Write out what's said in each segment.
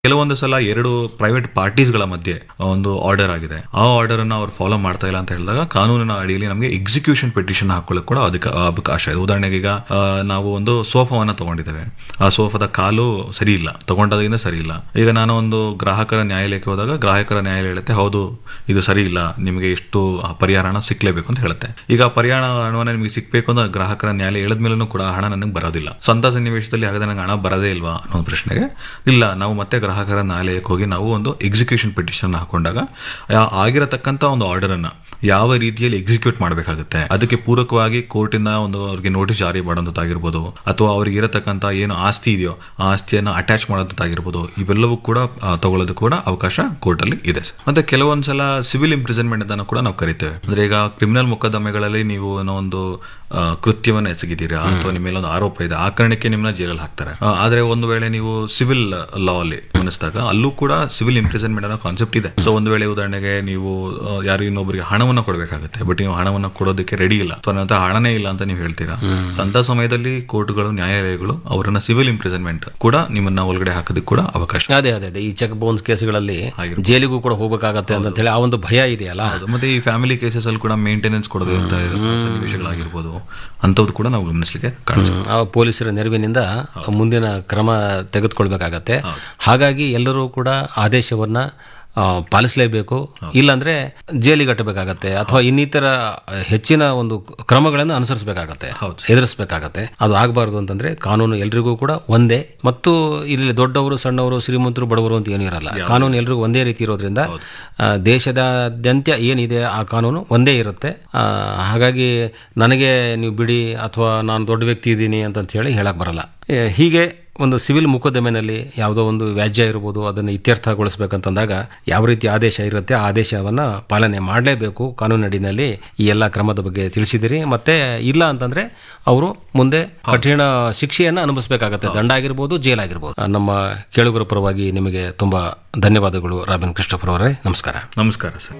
ಕೆಲವೊಂದು ಸಲ ಎರಡು ಪ್ರೈವೇಟ್ ಪಾರ್ಟೀಸ್ಗಳ ಮಧ್ಯೆ ಒಂದು ಆರ್ಡರ್ ಆಗಿದೆ ಆ ಆರ್ಡರ್ ಅನ್ನ ಅವ್ರು ಫಾಲೋ ಮಾಡ್ತಾ ಇಲ್ಲ ಅಂತ ಹೇಳಿದಾಗ ಕಾನೂನಿನ ಅಡಿಯಲ್ಲಿ ನಮಗೆ ಎಕ್ಸಿಕ್ಯೂಷನ್ ಪಿಟಿಷನ್ ಹಾಕೊಳ್ಳೋಕೆ ಕೂಡ ಅದಕ್ಕೆ ಅವಕಾಶ ಇದೆ ಉದಾಹರಣೆಗೆ ಈಗ ಆ, ನಾವು ಒಂದು ಸೋಫಾವನ್ನ ತಗೊಂಡಿದ್ದೇವೆ ಆ ಸೋಫಾದ ಕಾಲು ಸರಿ ಇಲ್ಲ ತಗೊಂಡಾಗಿಂದ ಸರಿ ಇಲ್ಲ ಈಗ ನಾನು ಒಂದು ಗ್ರಾಹಕರ ನ್ಯಾಯಾಲಯಕ್ಕೆ ಹೋದಾಗ ಗ್ರಾಹಕರ ನ್ಯಾಯಾಲಯ ಹೇಳುತ್ತೆ ಹೌದು ಇದು ಸರಿ ಇಲ್ಲ ನಿಮಗೆ ಎಷ್ಟು ಪರಿಹಾರ ಹಣ ಸಿಕ್ಲೇಬೇಕು ಅಂತ ಹೇಳುತ್ತೆ ಈಗ ಆ ಪರಿಹಾರ ಹಣವನ್ನ ನಿಮಗೆ ಸಿಕ್ಬೇಕು ಅಂತ ಗ್ರಾಹಕರ ನ್ಯಾಯಾಲಯ ಹೇಳಿದ್ಮೇಲೂ ಕೂಡ ಆ ಹಣ ನನಗೆ ಬರೋದಿಲ್ಲ ಸ್ವಂತ ಸನ್ನಿವೇಶದಲ್ಲಿ ಹಾಗಾದ್ರೆ ನನಗೆ ಹಣ ಬರೋದೇ ಇಲ್ವಾ ಅನ್ನೋ ಒಂದು ಪ್ರಶ್ನೆಗೆ ಇಲ್ಲ ನಾವು ಮತ್ತೆ ಗ್ರಾಹಕರ ನ್ಯಾಯಾಲಯಕ್ಕೆ ಹೋಗಿ ನಾವು ಒಂದು ಎಕ್ಸಿಕ್ಯೂಷನ್ ಪಿಟಿಷನ್ ಹಾಕೊಂಡಾಗ ಆ ಆಗಿರತಕ್ಕಂತ ಒಂದು ಆರ್ಡರ್ ಅನ್ನ ಯಾವ ರೀತಿಯಲ್ಲಿ ಎಕ್ಸಿಕ್ಯೂಟ್ ಮಾಡಬೇಕಾಗುತ್ತೆ ಅದಕ್ಕೆ ಪೂರಕವಾಗಿ ಕೋರ್ಟಿಂದ ಒಂದು ಅವ್ರಿಗೆ ನೋಟಿಸ್ ಜಾರಿ ಮಾಡೋದಾಗಿರ್ಬೋದು ಅಥವಾ ಅವ್ರಿಗೆ ಇರತಕ್ಕಂತ ಏನು ಆಸ್ತಿ ಇದೆಯೋ ಆ ಆಸ್ತಿಯನ್ನು ಅಟ್ಯಾಚ್ ಮಾಡೋದಾಗಿರ್ಬೋದು ಇವೆಲ್ಲವೂ ಕೂಡ ಆ, ತಗೊಳ್ಳೋದಕ್ಕೆ ಕೂಡ ಅವಕಾಶ ಕೋರ್ಟ್ ಅಲ್ಲಿ ಇದೆ ಸರ್. ಮತ್ತೆ ಕೆಲವೊಂದ್ಸಲ ಸಿವಿಲ್ ಇಂಪ್ರಿಸನ್ಮೆಂಟ್ ಅಂತ ಕೂಡ ನಾವು ಕರಿತೇವೆ ಅಂದ್ರೆ ಈಗ ಕ್ರಿಮಿನಲ್ ಮೊಕದ್ದಮೆಗಳಲ್ಲಿ ನೀವು ಏನೋ ಒಂದು ಆ, ಕೃತ್ಯವನ್ನು ಎಸಗಿದ್ದೀರಾ ಅಥವಾ ನಿಮ್ಮ ಮೇಲೆ ಒಂದು ಆರೋಪ ಇದೆ ಆ ಕಾರಣಕ್ಕೆ ನಿಮ್ಮನ್ನ ಜೈಲಲ್ಲಿ ಹಾಕ್ತಾರೆ ಆ, ಆದ್ರೆ ಒಂದು ವೇಳೆ ನೀವು ಸಿವಿಲ್ ಲಾ ಅಲ್ಲಿ ಗಮನಿಸಿದಾಗ ಅಲ್ಲೂ ಕೂಡ ಸಿವಿಲ್ ಇಂಪ್ರಿಸನ್ಮೆಂಟ್ ಅನ್ನೋ ಕಾನ್ಸೆಪ್ಟ್ ಇದೆ ಸೊ ಒಂದು ವೇಳೆ ಉದಾಹರಣೆಗೆ ನೀವು ಆ, ಯಾರು ಇನ್ನೊಬ್ಬರಿಗೆ ಹಣವನ್ನ ಕೊಡಬೇಕಾಗುತ್ತೆ ಬಟ್ ನೀವು ಹಣವನ್ನ ಕೊಡೋದಕ್ಕೆ ರೆಡಿ ಇಲ್ಲ ಸೊ ನನ್ನ ಹತ್ರ ಹಣನೇ ಇಲ್ಲ ಅಂತ ನೀವು ಹೇಳ್ತೀರಾ ಅಂತ ಸಮಯದಲ್ಲಿ ಕೋರ್ಟ್ಗಳು ನ್ಯಾಯಾಲಯಗಳು ಅವರನ್ನ ಸಿವಿಲ್ ಇಂಪ್ರಿಸನ್ಮೆಂಟ್ ಕೂಡ ನಿಮ್ಮನ್ನ ಒಳಗಡೆ ಹಾಕೋದಕ್ಕೆ ಕೂಡ ಅವಕಾಶ ಅದೇ ಅದೇ ಅದೇ ಈ ಚೆಕ್ ಬೌನ್ಸ್ ಕೇಸ್ಗಳಲ್ಲಿ ಜೈಲಿಗೂ ಕೂಡ ಹೋಗಬೇಕಾಗತ್ತೆ ಅಂತ ಹೇಳಿ ಆ ಒಂದು ಭಯ ಇದೆಯಲ್ಲ ಹೌದು. ಮತ್ತೆ ಈ ಫ್ಯಾಮಿಲಿ ಕೇಸಸ್ ಅಲ್ಲಿ ಕೂಡ ಮೇಂಟೆನೆನ್ಸ್ ಕೊಡೋದು ಇರ್ತಾ ಇರೋ ಸನ್ನಿವೇಶಗಳಾಗಿರ್ಬೋದು ಅಂತವ್ದು ಕೂಡ ನಾವು ಗಮನಿಸಲಿಕ್ಕೆ ಕಾಣಿಸುತ್ತೆ ಹ್ಮ್. ಆ ಪೊಲೀಸರ ನೆರವಿನಿಂದ ಮುಂದಿನ ಕ್ರಮ ತೆಗೆದುಕೊಳ್ಬೇಕಾಗತ್ತೆ ಹಾಗಾಗಿ ಎಲ್ಲರೂ ಕೂಡ ಆದೇಶವನ್ನ ಆ, ಪಾಲಿಸಲೇಬೇಕು ಇಲ್ಲಾಂದ್ರೆ ಜೈಲಿಗೆ ಕಟ್ಟಬೇಕಾಗತ್ತೆ ಅಥವಾ ಇನ್ನಿತರ ಹೆಚ್ಚಿನ ಒಂದು ಕ್ರಮಗಳನ್ನು ಅನುಸರಿಸಬೇಕಾಗತ್ತೆ ಎದುರಿಸಬೇಕಾಗತ್ತೆ ಅದು ಆಗಬಾರದು ಅಂತಂದ್ರೆ ಕಾನೂನು ಎಲ್ರಿಗೂ ಕೂಡ ಒಂದೇ ಮತ್ತು ಇಲ್ಲಿ ದೊಡ್ಡವರು ಸಣ್ಣವರು ಶ್ರೀಮಂತರು ಬಡವರು ಅಂತ ಏನೂ ಇರಲ್ಲ ಕಾನೂನು ಎಲ್ರಿಗೂ ಒಂದೇ ರೀತಿ ಇರೋದ್ರಿಂದ ಆ, ದೇಶದಾದ್ಯಂತ ಏನಿದೆ ಆ ಕಾನೂನು ಒಂದೇ ಇರುತ್ತೆ ಆ, ಹಾಗಾಗಿ ನನಗೆ ನೀವು ಬಿಡಿ ಅಥವಾ ನಾನು ದೊಡ್ಡ ವ್ಯಕ್ತಿ ಇದ್ದೀನಿ ಅಂತ ಹೇಳಿ ಹೇಳಕ್ ಬರಲ್ಲ ಏ, ಹೀಗೆ ಒಂದು ಸಿವಿಲ್ ಮೊಕದ್ದಮೆನಲ್ಲಿ ಯಾವುದೋ ಒಂದು ವ್ಯಾಜ್ಯ ಇರ್ಬೋದು ಅದನ್ನು ಇತ್ಯರ್ಥಗೊಳಿಸಬೇಕಂತಂದಾಗ ಯಾವ ರೀತಿ ಆದೇಶ ಇರುತ್ತೆ ಆ ಆದೇಶವನ್ನ ಪಾಲನೆ ಮಾಡಲೇಬೇಕು ಕಾನೂನಿನಡಿನಲ್ಲಿ ಈ ಎಲ್ಲ ಕ್ರಮದ ಬಗ್ಗೆ ತಿಳಿಸಿದಿರಿ ಮತ್ತೆ ಇಲ್ಲ ಅಂತಂದ್ರೆ ಅವರು ಮುಂದೆ ಕಠಿಣ ಶಿಕ್ಷೆಯನ್ನ ಅನುಭವಿಸಬೇಕಾಗತ್ತೆ ದಂಡ ಆಗಿರ್ಬೋದು ಜೈಲ್ ಆಗಿರ್ಬೋದು ಆ, ನಮ್ಮ ಕೇಳುಗರ ಪರವಾಗಿ ನಿಮಗೆ ತುಂಬಾ ಧನ್ಯವಾದಗಳು ರಾಬಿನ್ ಕ್ರಿಸ್ಟೋಫರ್ ಅವರೇ ನಮಸ್ಕಾರ ನಮಸ್ಕಾರ ಸರ್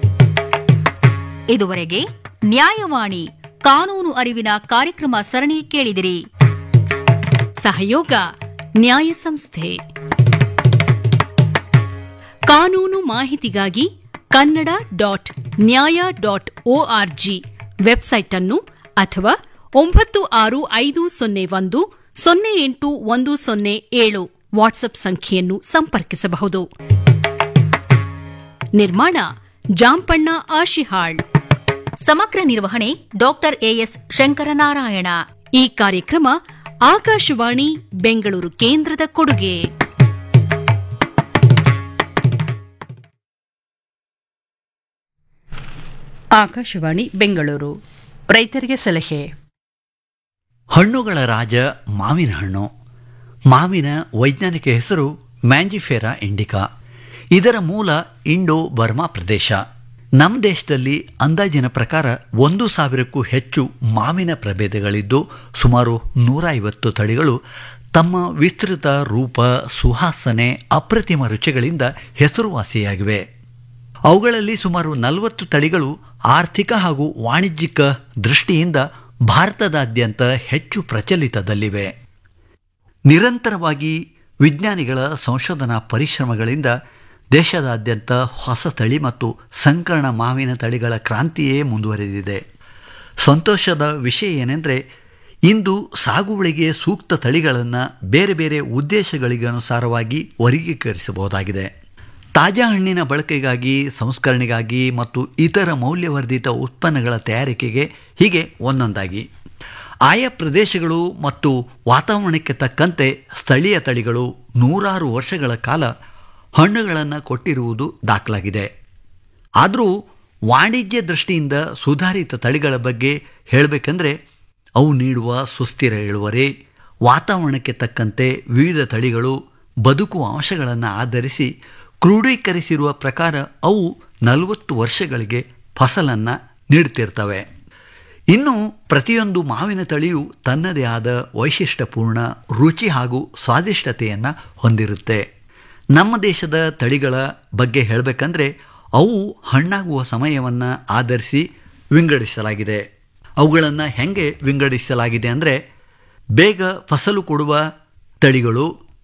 ಇದುವರೆಗೆ ನ್ಯಾಯವಾಣಿ ಕಾನೂನು ಅರಿವಿನ ಕಾರ್ಯಕ್ರಮ ಸರಣಿ ಕೇಳಿದಿರಿ ಸಹಯೋಗ ನ್ಯಾಯ ಸಂಸ್ಥೆ ಕಾನೂನು ಮಾಹಿತಿಗಾಗಿ Kannada dot Nyaya dot org website ಅನ್ನು ಅಥವಾ ಒಂಬತ್ತು ಆರು ಐದು ಸೊನ್ನೆ ಒಂದು ಸೊನ್ನೆ ಎಂಟು ಒಂದು ಸೊನ್ನೆ ಏಳು ವಾಟ್ಸ್ಆಪ್ ಸಂಖ್ಯೆಯನ್ನು ಸಂಪರ್ಕಿಸಬಹುದು ನಿರ್ಮಾಣ ಜಾಂಪಣ್ಣ ಆಶಿಹಾಳ್ ಸಮಗ್ರ ನಿರ್ವಹಣೆ ಡಾಕ್ಟರ್ ಎಎಸ್ ಶಂಕರನಾರಾಯಣ ಈ ಕಾರ್ಯಕ್ರಮ ಆಕಾಶವಾಣಿ ಬೆಂಗಳೂರು ಕೇಂದ್ರದ ಕೊಡುಗೆ ಆಕಾಶವಾಣಿ ಬೆಂಗಳೂರು ರೈತರಿಗೆ ಸಲಹೆ ಹಣ್ಣುಗಳ ರಾಜ ಮಾವಿನ ಹಣ್ಣು ಮಾವಿನ ವೈಜ್ಞಾನಿಕ ಹೆಸರು ಮ್ಯಾಂಜಿಫೆರಾ ಇಂಡಿಕಾ ಇದರ ಮೂಲ ಇಂಡೋ ಬರ್ಮಾ ಪ್ರದೇಶ ನಮ್ಮ ದೇಶದಲ್ಲಿ ಅಂದಾಜಿನ ಪ್ರಕಾರ ಒಂದು ಸಾವಿರಕ್ಕೂ ಹೆಚ್ಚು ಮಾವಿನ ಪ್ರಭೇದಗಳಿದ್ದು ಸುಮಾರು ನೂರ ಐವತ್ತು ತಳಿಗಳು ತಮ್ಮ ವಿಸ್ತೃತ ರೂಪ ಸುಹಾಸನೆ ಅಪ್ರತಿಮ ರುಚಿಗಳಿಂದ ಹೆಸರುವಾಸಿಯಾಗಿವೆ ಅವುಗಳಲ್ಲಿ ಸುಮಾರು ನಲವತ್ತು ತಳಿಗಳು ಆರ್ಥಿಕ ಹಾಗೂ ವಾಣಿಜ್ಯಿಕ ದೃಷ್ಟಿಯಿಂದ ಭಾರತದಾದ್ಯಂತ ಹೆಚ್ಚು ಪ್ರಚಲಿತದಲ್ಲಿವೆ ನಿರಂತರವಾಗಿ ವಿಜ್ಞಾನಿಗಳ ಸಂಶೋಧನಾ ಪರಿಶ್ರಮಗಳಿಂದ ದೇಶದಾದ್ಯಂತ ಹೊಸ ತಳಿ ಮತ್ತು ಸಂಕರಣ ಮಾವಿನ ತಳಿಗಳ ಕ್ರಾಂತಿಯೇ ಮುಂದುವರೆದಿದೆ ಸಂತೋಷದ ವಿಷಯ ಏನೆಂದರೆ ಇಂದು ಸಾಗುವಳಿಗೆ ಸೂಕ್ತ ತಳಿಗಳನ್ನು ಬೇರೆ ಬೇರೆ ಉದ್ದೇಶಗಳಿಗನುಸಾರವಾಗಿ ವರ್ಗೀಕರಿಸಬಹುದಾಗಿದೆ ತಾಜಾ ಹಣ್ಣಿನ ಬಳಕೆಗಾಗಿ ಸಂಸ್ಕರಣೆಗಾಗಿ ಮತ್ತು ಇತರ ಮೌಲ್ಯವರ್ಧಿತ ಉತ್ಪನ್ನಗಳ ತಯಾರಿಕೆಗೆ ಹೀಗೆ ಒಂದೊಂದಾಗಿ ಆಯಾ ಪ್ರದೇಶಗಳು ಮತ್ತು ವಾತಾವರಣಕ್ಕೆ ತಕ್ಕಂತೆ ಸ್ಥಳೀಯ ತಳಿಗಳು ನೂರಾರು ವರ್ಷಗಳ ಕಾಲ ಹಣ್ಣುಗಳನ್ನು ಕೊಟ್ಟಿರುವುದು ದಾಖಲಾಗಿದೆ ಆದರೂ ವಾಣಿಜ್ಯ ದೃಷ್ಟಿಯಿಂದ ಸುಧಾರಿತ ತಳಿಗಳ ಬಗ್ಗೆ ಹೇಳಬೇಕಂದ್ರೆ ಅವು ನೀಡುವ ಸುಸ್ಥಿರ ಇಳುವರಿ ವಾತಾವರಣಕ್ಕೆ ತಕ್ಕಂತೆ ವಿವಿಧ ತಳಿಗಳು ಬದುಕುವ ಅಂಶಗಳನ್ನು ಆಧರಿಸಿ ಕ್ರೋಢೀಕರಿಸಿರುವ ಪ್ರಕಾರ ಅವು ನಲವತ್ತು ವರ್ಷಗಳಿಗೆ ಫಸಲನ್ನು ನೀಡುತ್ತಿರ್ತವೆ ಇನ್ನು ಪ್ರತಿಯೊಂದು ಮಾವಿನ ತಳಿಯು ತನ್ನದೇ ಆದ ವೈಶಿಷ್ಟ್ಯಪೂರ್ಣ ರುಚಿ ಹಾಗೂ ಸ್ವಾದಿಷ್ಟತೆಯನ್ನು ಹೊಂದಿರುತ್ತೆ ನಮ್ಮ ದೇಶದ ತಳಿಗಳ ಬಗ್ಗೆ ಹೇಳಬೇಕಂದ್ರೆ ಅವು ಹಣ್ಣಾಗುವ ಸಮಯವನ್ನು ಆಧರಿಸಿ ವಿಂಗಡಿಸಲಾಗಿದೆ ಅವುಗಳನ್ನು ಹೆಂಗೆ ವಿಂಗಡಿಸಲಾಗಿದೆ ಅಂದರೆ ಬೇಗ ಫಸಲು ಕೊಡುವ ತಳಿಗಳು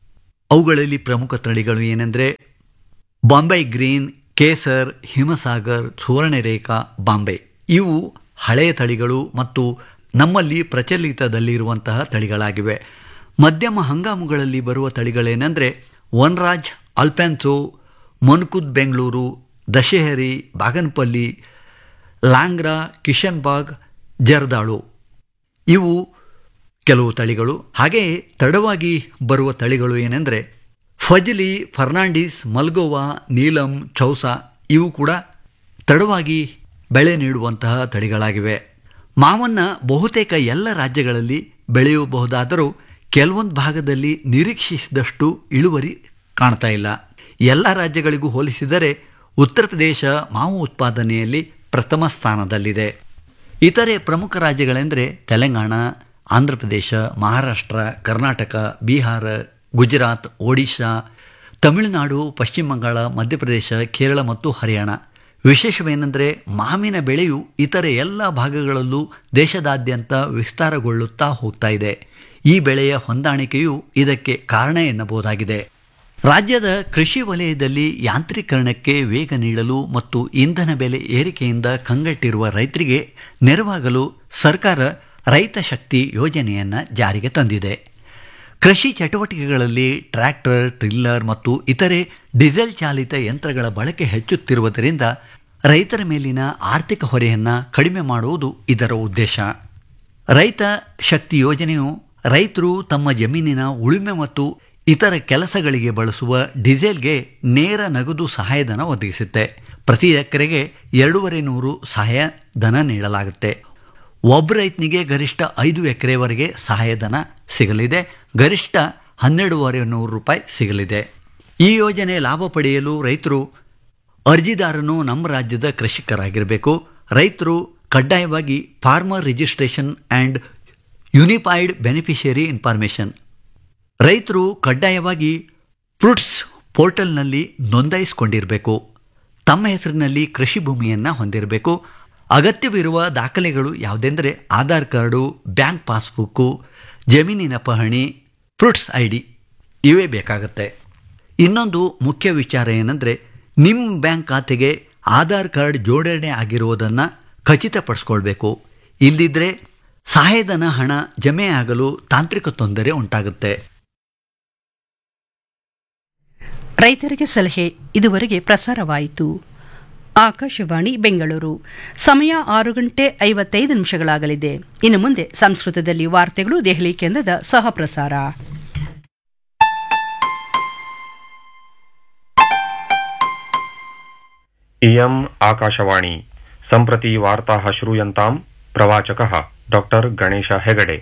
ಅವುಗಳಲ್ಲಿ ಪ್ರಮುಖ ತಳಿಗಳು ಏನೆಂದರೆ ಬಾಂಬೆ ಗ್ರೀನ್ ಕೇಸರ್ ಹಿಮಸಾಗರ್ ಸುವರ್ಣರೇಖಾ ಬಾಂಬೆ ಇವು ಹಳೆಯ ತಳಿಗಳು ಮತ್ತು ನಮ್ಮಲ್ಲಿ ಪ್ರಚಲಿತದಲ್ಲಿರುವಂತಹ ತಳಿಗಳಾಗಿವೆ ಮಧ್ಯಮ ಹಂಗಾಮುಗಳಲ್ಲಿ ಬರುವ ತಳಿಗಳೇನೆಂದರೆ ವನ್ರಾಜ್ ಅಲ್ಪೆನ್ಸೋ ಮನ್ಕುದ್ ಬೆಂಗಳೂರು ದಶೇಹರಿ ಬಾಗನಪಲ್ಲಿ ಲಾಂಗ್ರಾ ಕಿಶನ್ಬಾಗ್ ಜರ್ದಾಳು ಇವು ಕೆಲವು ತಳಿಗಳು ಹಾಗೆಯೇ ತಡವಾಗಿ ಬರುವ ತಳಿಗಳು ಏನೆಂದರೆ ಫಜಲಿ ಫರ್ನಾಂಡಿಸ್ ಮಲ್ಗೋವಾ ನೀಲಂ ಚೌಸಾ ಇವು ಕೂಡ ತಡವಾಗಿ ಬೆಳೆ ನೀಡುವಂತಹ ತಳಿಗಳಾಗಿವೆ ಮಾವನ್ನ ಬಹುತೇಕ ಎಲ್ಲ ರಾಜ್ಯಗಳಲ್ಲಿ ಬೆಳೆಯಬಹುದಾದರೂ ಕೆಲವೊಂದು ಭಾಗದಲ್ಲಿ ನಿರೀಕ್ಷಿಸಿದಷ್ಟು ಇಳುವರಿ ಕಾಣ್ತಾ ಇಲ್ಲ ಎಲ್ಲ ರಾಜ್ಯಗಳಿಗೂ ಹೋಲಿಸಿದರೆ ಉತ್ತರ ಪ್ರದೇಶ ಮಾವು ಉತ್ಪಾದನೆಯಲ್ಲಿ ಪ್ರಥಮ ಸ್ಥಾನದಲ್ಲಿದೆ ಇತರೆ ಪ್ರಮುಖ ರಾಜ್ಯಗಳೆಂದರೆ ತೆಲಂಗಾಣ ಆಂಧ್ರ ಪ್ರದೇಶ ಮಹಾರಾಷ್ಟ್ರ ಕರ್ನಾಟಕ ಬಿಹಾರ ಗುಜರಾತ್ ಒಡಿಶಾ ತಮಿಳುನಾಡು ಪಶ್ಚಿಮ ಬಂಗಾಳ ಮಧ್ಯಪ್ರದೇಶ ಕೇರಳ ಮತ್ತು ಹರಿಯಾಣ ವಿಶೇಷವೇನೆಂದರೆ ಮಾವಿನ ಬೆಳೆಯು ಇತರೆ ಎಲ್ಲ ಭಾಗಗಳಲ್ಲೂ ದೇಶದಾದ್ಯಂತ ವಿಸ್ತಾರಗೊಳ್ಳುತ್ತಾ ಹೋಗ್ತಾ ಇದೆ ಈ ಬೆಳೆಯ ಹೊಂದಾಣಿಕೆಯು ಇದಕ್ಕೆ ಕಾರಣ ಎನ್ನಬಹುದಾಗಿದೆ ರಾಜ್ಯದ ಕೃಷಿ ವಲಯದಲ್ಲಿ ಯಾಂತ್ರೀಕರಣಕ್ಕೆ ವೇಗ ನೀಡಲು ಮತ್ತು ಇಂಧನ ಬೆಲೆ ಏರಿಕೆಯಿಂದ ಕಂಗೆಟ್ಟಿರುವ ರೈತರಿಗೆ ನೆರವಾಗಲು ಸರ್ಕಾರ ರೈತ ಶಕ್ತಿ ಯೋಜನೆಯನ್ನು ಜಾರಿಗೆ ತಂದಿದೆ ಕೃಷಿ ಚಟುವಟಿಕೆಗಳಲ್ಲಿ ಟ್ರ್ಯಾಕ್ಟರ್ ಟ್ರಿಲ್ಲರ್ ಮತ್ತು ಇತರೆ ಡೀಸೆಲ್ ಚಾಲಿತ ಯಂತ್ರಗಳ ಬಳಕೆ ಹೆಚ್ಚುತ್ತಿರುವುದರಿಂದ ರೈತರ ಮೇಲಿನ ಆರ್ಥಿಕ ಹೊರೆಯನ್ನು ಕಡಿಮೆ ಮಾಡುವುದು ಇದರ ಉದ್ದೇಶ ರೈತ ಶಕ್ತಿ ಯೋಜನೆಯು ರೈತರು ತಮ್ಮ ಜಮೀನಿನ ಉಳುಮೆ ಮತ್ತು ಇತರ ಕೆಲಸಗಳಿಗೆ ಬಳಸುವ ಡೀಸೆಲ್ಗೆ ನೇರ ನಗದು ಸಹಾಯಧನ ಒದಗಿಸುತ್ತೆ ಪ್ರತಿ ಎಕರೆಗೆ ಎರಡೂವರೆ ನೂರು ಸಹಾಯಧನ ನೀಡಲಾಗುತ್ತೆ ಒಬ್ಬ ರೈತನಿಗೆ ಗರಿಷ್ಠ ಐದು ಎಕರೆವರೆಗೆ ಸಹಾಯಧನ ಸಿಗಲಿದೆ ಗರಿಷ್ಠ ಹನ್ನೆರಡೂವರೆ ನೂರು ರೂಪಾಯಿ ಸಿಗಲಿದೆ ಈ ಯೋಜನೆ ಲಾಭ ಪಡೆಯಲು ರೈತರು ಅರ್ಜಿದಾರನು ನಮ್ಮ ರಾಜ್ಯದ ಕೃಷಿಕರಾಗಿರಬೇಕು ರೈತರು ಕಡ್ಡಾಯವಾಗಿ farmer registration and unified beneficiary information ರೈತರು ಕಡ್ಡಾಯವಾಗಿ ಫ್ರೂಟ್ಸ್ ಪೋರ್ಟಲ್ನಲ್ಲಿ ನೋಂದಾಯಿಸಿಕೊಂಡಿರಬೇಕು ತಮ್ಮ ಹೆಸರಿನಲ್ಲಿ ಕೃಷಿ ಭೂಮಿಯನ್ನು ಹೊಂದಿರಬೇಕು ಅಗತ್ಯವಿರುವ ದಾಖಲೆಗಳು ಯಾವುದೆಂದರೆ ಆಧಾರ್ ಕಾರ್ಡು ಬ್ಯಾಂಕ್ ಪಾಸ್ಬುಕ್ಕು ಜಮೀನಿನ ಪಹಣಿ ಫ್ರೂಟ್ಸ್ ಐ ಡಿ ಇವೇ ಬೇಕಾಗುತ್ತೆ ಇನ್ನೊಂದು ಮುಖ್ಯ ವಿಚಾರ ಏನಂದರೆ ನಿಮ್ಮ ಬ್ಯಾಂಕ್ ಖಾತೆಗೆ ಆಧಾರ್ ಕಾರ್ಡ್ ಜೋಡಣೆ ಆಗಿರುವುದನ್ನು ಖಚಿತಪಡಿಸ್ಕೊಳ್ಬೇಕು ಇಲ್ಲದಿದ್ದರೆ ಸಹಾಯಧನ ಹಣ ಜಮೆ ಆಗಲು ತಾಂತ್ರಿಕ ತೊಂದರೆ ಉಂಟಾಗುತ್ತೆ ರೈತರಿಗೆ ಸಲಹೆ ಇದುವರೆಗೆ ಪ್ರಸಾರವಾಯಿತು ಆಕಾಶವಾಣಿ ಬೆಂಗಳೂರು ಸಮಯ ಆರು ಗಂಟೆ ಐವತ್ತೈದು ನಿಮಿಷಗಳಾಗಲಿದೆ ಇನ್ನು ಮುಂದೆ ಸಂಸ್ಕೃತದಲ್ಲಿ ವಾರ್ತೆಗಳು ದೆಹಲಿ ಕೇಂದ್ರದ ಸಹ ಪ್ರಸಾರ इयम् आकाशवाणी सम्प्रति वार्ताः श्रूयन्ताम् प्रवाचकः डॉक्टर् गणेश हेगडे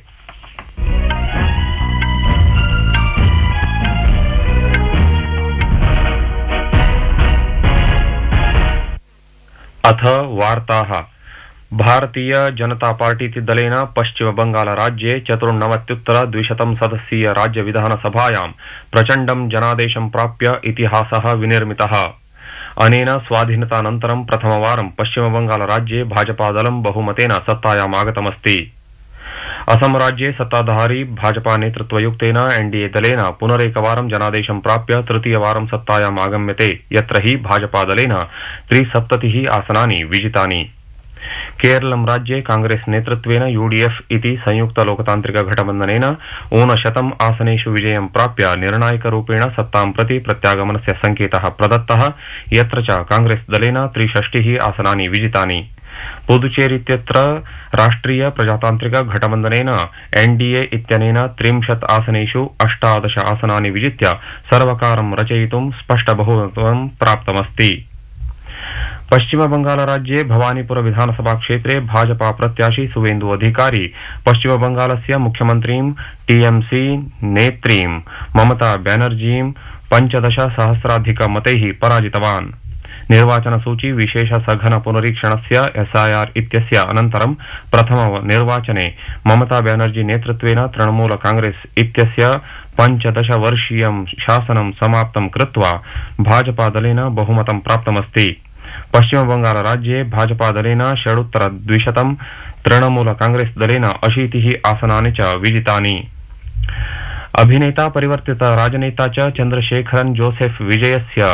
अथ वार्ताः भारतीय जनता पार्टीति दलेन पश्चिमबंगालराज्ये चतुर्नवत्युत्तर द्विशतं सदस्यीय राज्य विधानसभायां प्रचण्डं जनादेशं प्राप्य इतिहासः विनिर्मितः अनेन स्वाधीनतानन्तरं प्रथमवारं पश्चिमबंगालराज्ये भाजपादलं बहुमतेन सत्तायामागतमस्ति असम राज्ये सत्ताधारी भाजपा नेतृत्वयुक्तेन एनडीए दलेन पुनरेकवारं जनादेशं प्राप्य तृतीयवारं सत्तायाम् आगम्यते यत्र हि भाजपादलेन त्रिसप्ततिः आसनानि विजितानि केरलं राज्ये कांग्रेस नेतृत्वेन यूडीएफ इति संयुक्त लोकतान्त्रिक घटबन्धनेन ऊनशतम् आसनेषु विजयं प्राप्य निर्णायकरूपेण सत्तां प्रति प्रत्यागमनस्य सङ्केतः प्रदत्तः यत्र च कांग्रेस दलेन त्रिषष्टिः आसनानि विजितानि पुदुचेरी इत्यत्र राष्ट्रिय प्रजातान्त्रिक घटबन्धनेन एनडीए इत्यनेन त्रिंशत् आसनेषु अष्टादश आसनानि विजित्य सर्वकारं रचयितुं स्पष्टबहुमतं प्राप्तमस्ति पश्चिम राज्ये भवानीपुर विधानसभा क्षेत्रे भाजपा प्रत्याशी सुवेन्दु अधिकारी पश्चिम बंगालस्य मुख्यमन्त्रीं टीएमसी नेत्रीं ममता बैनर्जीं पञ्चदश सहस्राधिक मतैः पराजितवान् निर्वाचनसूची विशेष सघन पुनरीक्षणस्य एसआईआर इत्यस्य अनन्तरं प्रथम निर्वाचने ममता बैनर्जी नेतृत्वेन तृणमूल कांग्रेस इत्यस्य पञ्चदश वर्षीयं शासनं समाप्तं कृत्वा भाजपादलेन बहुमतं प्राप्तमस्ति पश्चिमबंगाल राज्ये भाजपादलेन षडुत्तर द्विशतं तृणमूल कांग्रेस दलेन अशीतिः आसनानि च विजितानि अभिनेता परिवर्तित राजनेता च चन्द्रशेखरन् जोसेफ विजयस्य